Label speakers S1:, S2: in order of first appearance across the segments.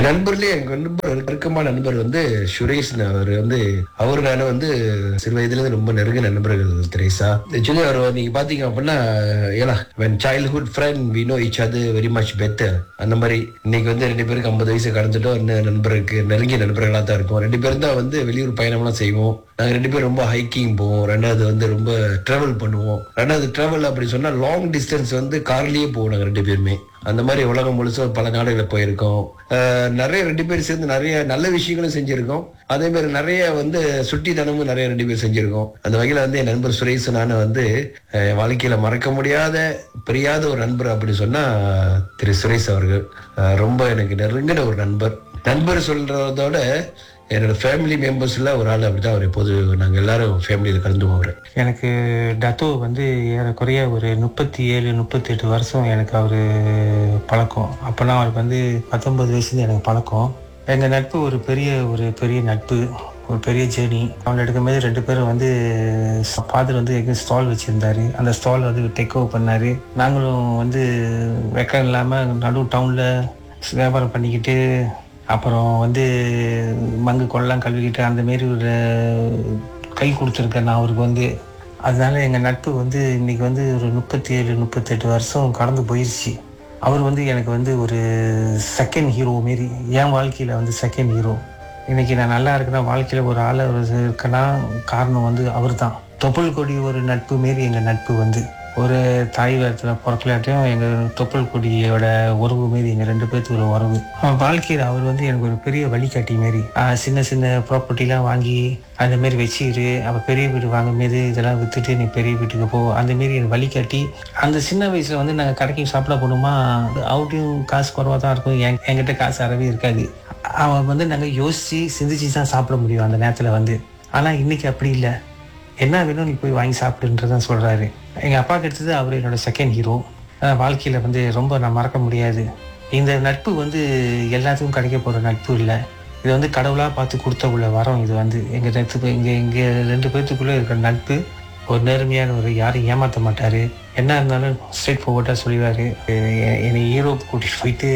S1: என் நண்பர்லயே எங்க நண்பர் நெருக்கமான நண்பர் வந்து சுரேஷ் அவர் வந்து அவரு நானும் வந்து சிறு வயதுல இருந்து ரொம்ப நெருங்கின நண்பர்கள் திரேசா ஆக்சுவலி அவர் நீங்க பாத்தீங்க அப்படின்னா ஏன்னா when childhood friend we know each other very much better அந்த மாதிரி இன்னைக்கு வந்து ரெண்டு பேருக்கு ஐம்பது வயசு கடந்துட்டோம் இன்னும் நண்பருக்கு நெருங்கிய நண்பர்களா தான் இருக்கும் ரெண்டு பேரும் தான் வந்து வெளியூர் பயணம்லாம் செய்வோம் நாங்க ரெண்டு பேரும் ரொம்ப ஹைக்கிங் போவோம் ரெண்டாவது வந்து ரொம்ப டிராவல் பண்ணுவோம் ரெண்டாவது டிராவல் அப்படி சொன்னா லாங் டிஸ்டன்ஸ் வந்து கார்லயே போவோம் நாங்க ரெண்டு பேருமே அந்த மாதிரி உலகம் முழுசும் பல நாடுகளை போயிருக்கோம் அஹ் நிறைய ரெண்டு பேரும் சேர்ந்து நிறைய நல்ல விஷயங்களும் செஞ்சிருக்கோம் அதே மாதிரி நிறைய வந்து சுட்டித்தனமும் நிறைய ரெண்டு பேர் செஞ்சிருக்கோம் அந்த வகையில வந்து என் நண்பர் சுரேஷ் நானும் வந்து அஹ் என் வாழ்க்கையில மறக்க முடியாத பிரியாத ஒரு நண்பர் அப்படி சொன்னா திரு சுரேஷ் அவர்கள் அஹ் ரொம்ப எனக்கு நெருங்கின ஒரு நண்பர் நண்பர் சொல்றதோட என்னோட ஃபேமிலி மெம்பர்ஸ்ல ஒரு ஆள் அப்படிதான் அவர் எப்போது நாங்க எல்லாரும் ஃபேமிலியில கலந்து போவார்
S2: எனக்கு டத்தோ வந்து ஏறக்குறைய ஒரு முப்பத்தி ஏழு முப்பத்தி எட்டு வருஷம் எனக்கு அவர் பழக்கம் அப்போனா அவருக்கு வந்து பத்தொன்பது வயசுல எனக்கு பழக்கம் எங்கள் நட்பு ஒரு பெரிய ஒரு பெரிய நட்பு ஒரு பெரிய ஜேர்னி அவன் எடுக்கும்போது ரெண்டு பேரும் வந்து ஃபாதர் வந்து எங்கே ஸ்டால் வச்சுருந்தாரு அந்த ஸ்டால் வந்து டேக் ஓவர் பண்ணார் நாங்களும் வந்து வெக்கம் இல்லாமல் நடு டவுனில் வியாபாரம் பண்ணிக்கிட்டு அப்புறம் வந்து மங்கு கொள்ளலாம் கழுவிக்கிட்டு அந்த மாரி ஒரு கை கொடுத்துருக்கேன் நான் அவருக்கு வந்து அதனால எங்கள் நட்பு வந்து இன்னைக்கு வந்து ஒரு முப்பத்தி ஏழு முப்பத்தெட்டு வருஷம் கடந்து போயிடுச்சு அவர் வந்து எனக்கு வந்து ஒரு செகண்ட் ஹீரோ மாரி என் வாழ்க்கையில் வந்து செகண்ட் ஹீரோ இன்னைக்கு நான் நல்லா இருக்கிறேன் வாழ்க்கையில் ஒரு ஆள் இருக்கேன்னா காரணம் வந்து அவர் தான் தொப்புள் கொடி ஒரு நட்பு மாரி எங்கள் நட்பு வந்து ஒரு தாய் வேரத்தில் பிறக்கலாட்டையும் எங்கள் தொப்புள் கொடியோட உறவு மாரி எங்கள் ரெண்டு பேர்த்துக்கு ஒரு உறவு அவன் வாழ்க்கையில் அவர் வந்து எனக்கு ஒரு பெரிய வழிகாட்டி மாரி ஆஹ் சின்ன சின்ன ப்ராப்பர்ட்டிலாம் வாங்கி அந்த மாரி வச்சுக்கிட்டு அப்போ பெரிய வீடு வாங்கும் போது இதெல்லாம் விற்றுட்டு நீ பெரிய வீட்டுக்கு போ அந்த மாரி எனக்கு வழிகாட்டி அந்த சின்ன வயசில் வந்து நாங்கள் கடைக்கு சாப்பிட போனோமா அவுட்டையும் காசு குறவாக தான் இருக்கும் என் என்கிட்ட காசு அறவே இருக்காது அவன் வந்து நாங்கள் யோசித்து சிந்திச்சு தான் சாப்பிட முடியும் அந்த நேரத்தில் வந்து ஆனால் இன்னைக்கு அப்படி இல்லை என்ன வேணும் நீ போய் வாங்கி சாப்பிடுன்றதான் சொல்கிறாரு எங்கள் அப்பாவுக்கு எடுத்தது அவர் என்னோட செகண்ட் ஹீரோ வாழ்க்கையில் வந்து ரொம்ப நான் மறக்க முடியாது இந்த நட்பு வந்து எல்லாத்துக்கும் கிடைக்க போகிற நட்பு இல்லை இது வந்து கடவுளாக பார்த்து கொடுத்த உள்ள வரோம் இது வந்து எங்கள் நட்பு இங்கே இங்கே ரெண்டு பேர்த்துக்குள்ளே இருக்கிற நட்பு ஒரு நேர்மையான ஒரு யாரும் ஏமாற்ற மாட்டார் என்ன இருந்தாலும் ஸ்ட்ரெயிட் ஃபார்வர்டாக சொல்லிடுவார் என்னை யூரோப் கூட்டிகிட்டு போயிட்டு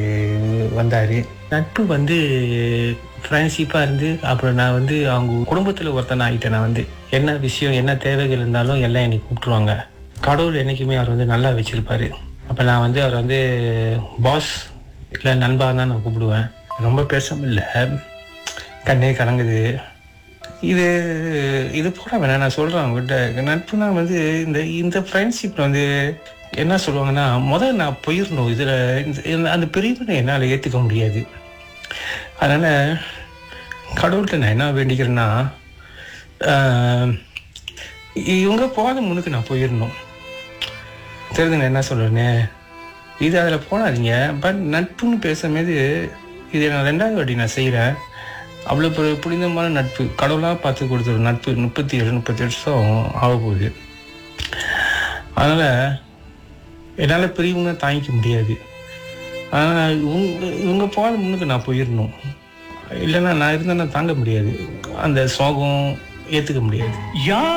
S2: வந்தார் நட்பு வந்து ஃப்ரெண்ட்ஷிப்பாக இருந்து அப்புறம் நான் வந்து அவங்க குடும்பத்தில் ஒருத்தன் ஆகிட்டேன் நான் வந்து என்ன விஷயம் என்ன தேவைகள் இருந்தாலும் எல்லாம் என்னை கூப்பிட்டுருவாங்க கடவுள் என்றைக்குமே அவர் வந்து நல்லா வச்சுருப்பாரு அப்போ நான் வந்து அவர் வந்து பாஸ் இல்லை நண்பா தான் நான் கூப்பிடுவேன் ரொம்ப பேசாமல் இல்லை கண்ணே கலங்குது இது இது போட வேணாம் நான் சொல்கிறேன் அவங்ககிட்ட நட்புனா வந்து இந்த இந்த ஃப்ரெண்ட்ஷிப்பில் வந்து என்ன சொல்லுவாங்கன்னா முதல்ல நான் போயிடணும் இதில் அந்த பிரிவினை என்னால் ஏற்றுக்க முடியாது அதனால் கடவுள்கிட்ட நான் என்ன வேண்டிக்கிறேன்னா ஆஹ், இவங்க போகாத முன்னுக்கு நான் போயிடணும் தெரியுதுங்க என்ன சொல்கிறேன்னு இது அதில் போனாதீங்க பட் நட்புன்னு பேசும்போது இது நான் ரெண்டாவது வாட்டி நான் செய்கிறேன் அவ்வளோ பெரிய புனிதமான நட்பு கடவுளாக பார்த்து கொடுத்த ஒரு நட்பு முப்பத்தி ஏழு முப்பத்தி வருஷம் ஆக போகுது அதனால் என்னால் பெரியவங்க தாங்கிக்க முடியாது ஆனால் இவங்க இவங்க போகாத முன்னுக்கு நான் போயிடணும் இல்லைன்னா நான் இருந்தேன்னா தாங்க முடியாது அந்த சோகம் ஏற்றுக்க முடியாது
S3: யார்